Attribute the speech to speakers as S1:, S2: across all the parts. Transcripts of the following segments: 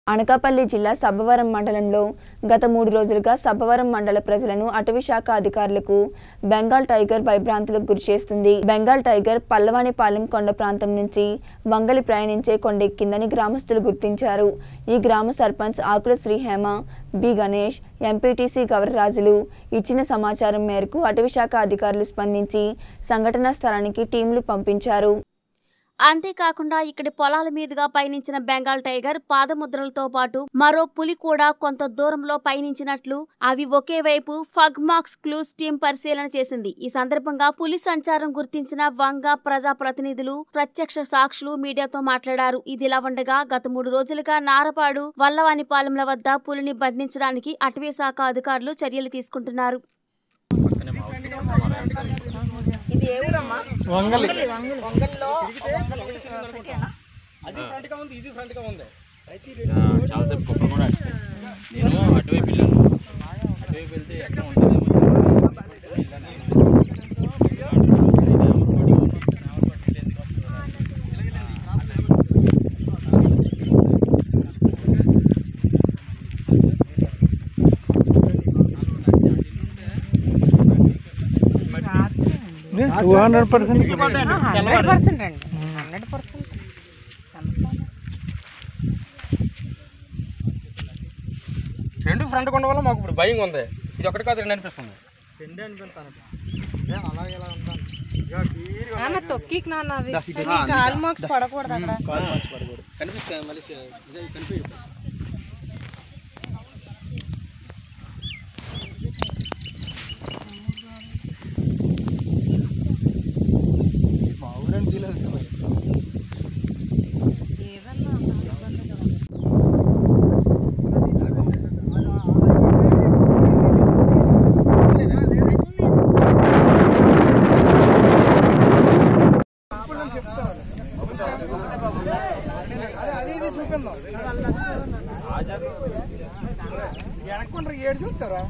S1: అనకాపల్లి జిల్లా సబ్బవరం మండలంలో గత మూడు రోజులుగా సబ్బవరం మండల ప్రజలను అటవీ శాఖ అధికారులకు బెంగాల్ టైగర్ భయభ్రాంతులకు గురిచేస్తుంది బెంగాల్ టైగర్ పల్లవానిపాలెం కొండ ప్రాంతం నుంచి వంగలి ప్రయాణించే కొండెక్కిందని గ్రామస్తులు గుర్తించారు ఈ గ్రామ సర్పంచ్ ఆకుల శ్రీహేమ బి గణేష్ ఎంపీటీసీ గవరరాజులు ఇచ్చిన సమాచారం మేరకు అటవీ శాఖ అధికారులు స్పందించి సంఘటనా స్థలానికి టీంలు పంపించారు
S2: అంతేకాకుండా ఇక్కడి పొలాల మీదుగా పయనించిన బెంగాల్ టైగర్ పాదముద్రలతో పాటు మరో పులి కూడా కొంత దూరంలో పయనించినట్లు అవి ఒకే వైపు ఫగ్మాక్స్ క్లూస్ టీం పరిశీలన చేసింది ఈ సందర్భంగా పులి సంచారం గుర్తించిన వంగ ప్రజా ప్రతినిధులు ప్రత్యక్ష సాక్షులు మీడియాతో మాట్లాడారు ఇదిలా ఉండగా గత మూడు రోజులుగా నారపాడు వల్లవానిపాలెంల వద్ద పులిని బంధించడానికి అటవీ శాఖ అధికారులు చర్యలు తీసుకుంటున్నారు
S3: ఇది ఏ ఊరమ్మా
S4: వంగలి
S3: వంగల్లో
S4: అది ఫ్రంట్ గా ఉంది ఇది ఫ్రంట్ గా ఉంది
S5: చాలాసేపు కుప్పలు కూడా అడిచాయి. నేను అటువైపు వెళ్ళాను అటువైపు వెళ్తే ఎక్కడ ఉంటుంది
S4: two hundred percent
S3: hundred percent అండి హండ్రెడ్ పర్సెంట్
S4: రెండు ఫ్రంట్ కొండ వల్ల మాకు ఇప్పుడు భయం ఉంది ఇది ఒకటి కాదు రెండు అనిపిస్తుంది రెండే అనిపిస్తాను
S3: నాన్న తొక్కికి నాన్న అవి కాల్ మార్క్స్ పడకూడదు అక్కడ
S4: కనిపిస్తాయి మళ్ళీ ఇదే కనిపించదు మా ఊరేం ఫీల్ అవుతుంది
S3: ఏదన్నా ఇబ్బంది కదా.
S4: అది ఇది చూపిందాం వెనక్కుంటారు ఏడు చూస్తారా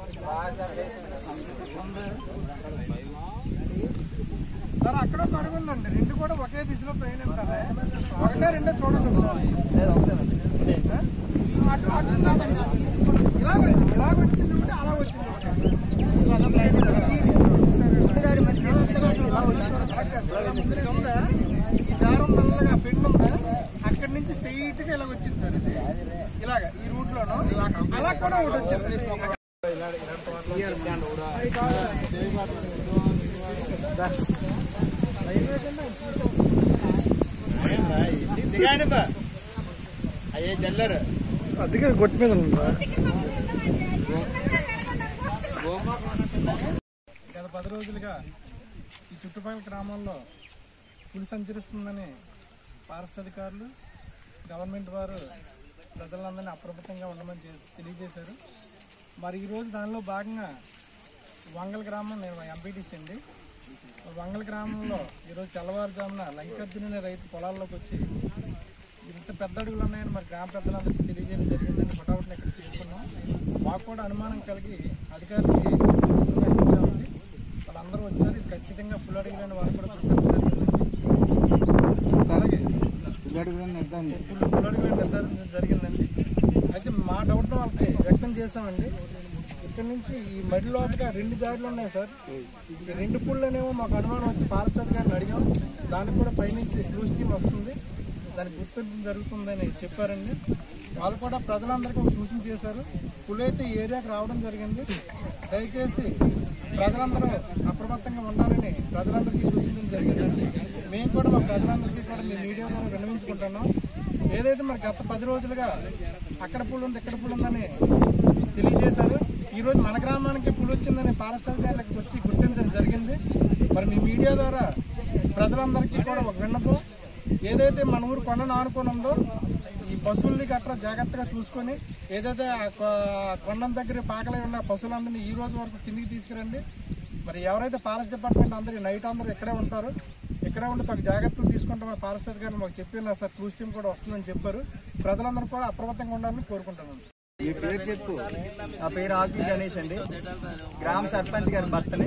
S4: సార్ అక్కడ ఒక అడుగు ఉందండి రెండు కూడా ఒకే దిశలో ప్రయాణిస్తారా ఒకటే రెండో చూడండి ఒకసారి అటు అటు కాదండి. ఇలా వచ్చింది ఇలా వచ్చింది ఒకటి అలా వచ్చింది ఒకటి. ఇది ఉందా? ఈ దారం మెల్లగా పెండు ఉందా అక్కడి నుంచి స్ట్రైట్ గా ఇలా వచ్చింది సార్ ఇది ఇలాగ ఈ రూట్ లోను అలా కూడా ఒకటి వచ్చింది అది కాదు.
S5: అయ్యే జల్లరు
S4: అందుకే గొట్టి మీద ఉందా గత పది రోజులుగా ఈ చుట్టుపక్కల గ్రామాల్లో పులి సంచరిస్తుందని ఫారెస్ట్ అధికారులు గవర్నమెంట్ వారు ప్రజలందరినీ అప్రమత్తంగా ఉండమని చే- తెలియజేశారు మరి ఈరోజు దానిలో భాగంగా వంగల్ గ్రామం నేను ఎంపీటీసీ అండి వంగల్ గ్రామంలో ఈరోజు తెల్లవారుజామున లంకర్జున అనే రైతు పొలాల్లోకి వచ్చి ఇంత పెద్ద అడుగులు ఉన్నాయని మరి గ్రామ పెద్దలందరికీ తెలియజేయడం జరిగిందని ఫటాఫట్ ఇక్కడ చేసుకున్నాం మాకు కూడా అనుమానం కలిగి అధికారులకి ఇచ్చామండి వాళ్ళందరూ వచ్చారు ఇది ఖచ్చితంగా ఫుల్ అడుగులని వారు కూడా గుర్తించడం జరిగింది అలాగే ఫుల్ ఫుల్ అడుగులని నిర్ధారించడం జరిగిందండి అయితే మా డౌట్ వాళ్ళకి వ్యక్తం చేశామండి ఇక్కడ నుంచి ఈ మడి లోపల రెండు జార్లు ఉన్నాయి సార్ ఈ రెండు పుల్లనేమో మాకు అనుమానం వచ్చి ఫారెస్ట్ అధికారిని అడిగాం దానికి కూడా పైనుంచి క్లూస్ టీమ్ వస్తుంది దాన్ని గుర్తించడం జరుగుతుందని చెప్పారండి వాళ్ళు కూడా ప్రజలందరికీ ఒక సూచన చేశారు పులి అయితే ఈ ఏరియాకి రావడం జరిగింది దయచేసి ప్రజలందరూ అప్రమత్తంగా ఉండాలని ప్రజలందరికీ సూచించడం జరిగిందండి మేము కూడా మా ప్రజలందరికీ కూడా మీ మీడియా ద్వారా విన్నవించుకుంటున్నాం ఏదైతే మరి గత పది రోజులుగా అక్కడ పుల్ ఉంది ఇక్కడ పుల్ ఉందని తెలియజేశారు ఈ రోజు మన గ్రామానికి పులి వచ్చిందని ఫారెస్ట్ అధికారులకు వచ్చి గుర్తించడం జరిగింది మరి మీ మీడియా ద్వారా ప్రజలందరికీ కూడా ఒక విన్నపం ఏదైతే మన ఊరు కొండను ఆనుకొని ఉందో ఈ పశువుల్ని గట్రా జాగ్రత్తగా చూసుకొని ఏదైతే ఆ కొ- కొండం దగ్గర పాకలై ఉన్న పశువులందరినీ ఈ రోజు వరకు కిందికి తీసుకురండి మరి ఎవరైతే ఫారెస్ట్ డిపార్ట్మెంట్ అందరూ నైట్ అందరూ ఇక్కడే ఉంటారు ఇక్కడే ఉండి తగు జాగ్రత్తలు తీసుకుంటామని ఫారెస్ట్ అధికారులు మాకు చెప్పిన సార్ క్రూజ్ టీం కూడా వస్తుందని చెప్పారు ప్రజలందరూ కూడా అప్రమత్తంగా ఉండాలని కోరుకుంటున్నాను
S6: మీ పేరు చెప్పు నా పేరు ఆకు గణేష్ అండి గ్రామ సర్పంచ్ గారి భర్తని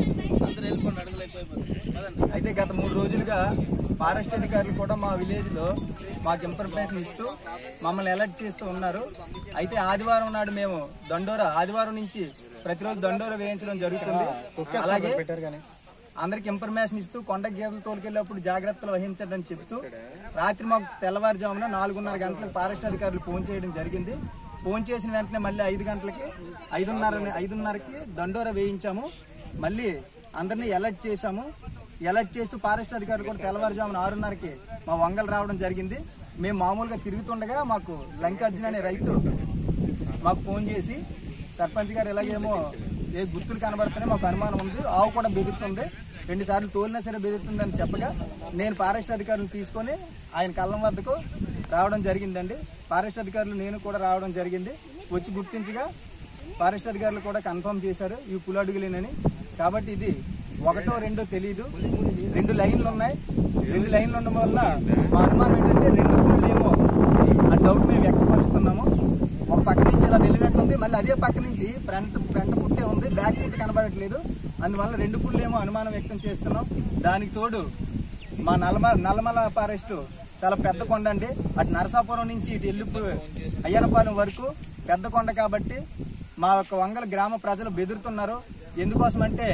S6: అయితే గత మూడు రోజులుగా ఫారెస్ట్ అధికారులు కూడా మా విలేజ్ లో మాకు ఇన్ఫర్మేషన్ ఇస్తూ మమ్మల్ని అలర్ట్ చేస్తూ ఉన్నారు అయితే ఆదివారం నాడు మేము దండోరా ఆదివారం నుంచి ప్రతిరోజు దండోరా వేయించడం జరుగుతుంది అలాగే అందరికి ఇన్ఫర్మేషన్ ఇస్తూ కొండ గేదెలు తోలుకెళ్ళేప్పుడు జాగ్రత్తలు వహించడం చెప్తూ రాత్రి మాకు తెల్లవారుజామున నాలుగున్నర గంటలకు ఫారెస్ట్ అధికారులు ఫోన్ చేయడం జరిగింది ఫోన్ చేసిన వెంటనే మళ్ళీ ఐదు గంటలకి ఐదున్నర ఐదున్నరకి దండోర వేయించాము మళ్ళీ అందరినీ అలర్ట్ చేశాము అలర్ట్ చేస్తూ ఫారెస్ట్ అధికారులు కూడా తెల్లవారుజామున ఆరున్నరకి మా వంగలు రావడం జరిగింది మేము మామూలుగా తిరుగుతుండగా మాకు లంకార్జున అనే రైతు మాకు ఫోన్ చేసి సర్పంచ్ గారు ఎలాగేమో ఏ గుర్తులు కనబడుతున్నాయి మాకు అనుమానం ఉంది ఆవు కూడా బెదురుతుంది రెండు సార్లు తోలినా సరే బెదురుతుందని చెప్పగా నేను ఫారెస్ట్ అధికారులను తీసుకొని ఆయన కళ్ళం వద్దకు రావడం జరిగిందండి ఫారెస్ట్ అధికారులు నేను కూడా రావడం జరిగింది వచ్చి గుర్తించగా ఫారెస్ట్ అధికారులు కూడా కన్ఫర్మ్ చేశారు ఈ పులి అడుగులేనని కాబట్టి ఇది ఒకటో రెండో తెలియదు రెండు లైన్లు ఉన్నాయి రెండు లైన్లు ఉండడం వల్ల మా అనుమానం ఏంటంటే రెండు పులులేమో ఆ డౌట్ మేము వ్యక్తపరుస్తున్నాము ఒక పక్క నుంచి ఇలా వెళ్ళినట్టుంది మళ్ళీ అదే పక్క నుంచి ఫ్రంట్ ఫ్రంట్ పుట్టే ఉంది బ్యాక్ పుట్టి కనబడట్లేదు అందువల్ల రెండు పుల్లేమో అనుమానం వ్యక్తం చేస్తున్నాం దానికి తోడు మా నల్లమ నల్లమల ఫారెస్ట్ చాలా పెద్ద కొండ అండి అటు నరసాపురం నుంచి ఇటు ఎల్లుపు అయ్యనపాలెం వరకు పెద్ద కొండ కాబట్టి మా యొక్క వంగల గ్రామ ప్రజలు బెదురుతున్నారు ఎందుకోసం అంటే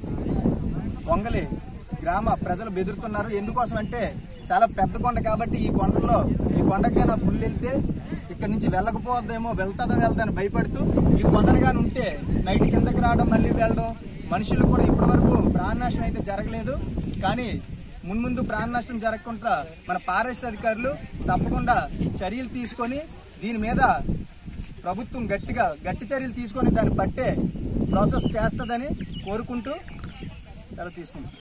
S6: వంగలి గ్రామ ప్రజలు బెదురుతున్నారు ఎందుకోసం అంటే చాలా పెద్ద కొండ కాబట్టి ఈ కొండలో ఈ కొండకే నా పుల్లు వెళ్తే ఇక్కడ నుంచి వెళ్ళకపోద్దేమో వెళ్తాదో వెళ్తాను భయపడుతూ ఈ కొండలుగాని ఉంటే నైట్ కిందకి రావడం మళ్ళీ వెళ్ళడం మనుషులు కూడా ఇప్పటి వరకు ప్రాణ నష్టం అయితే జరగలేదు కానీ మున్ముందు ప్రాణ నష్టం జరగకుండా మన ఫారెస్ట్ అధికారులు తప్పకుండా చర్యలు తీసుకొని దీని మీద ప్రభుత్వం గట్టిగా గట్టి చర్యలు తీసుకొని దాన్ని పట్టే ప్రాసెస్ చేస్తుందని కోరుకుంటూ సెలవు తీసుకుంటాం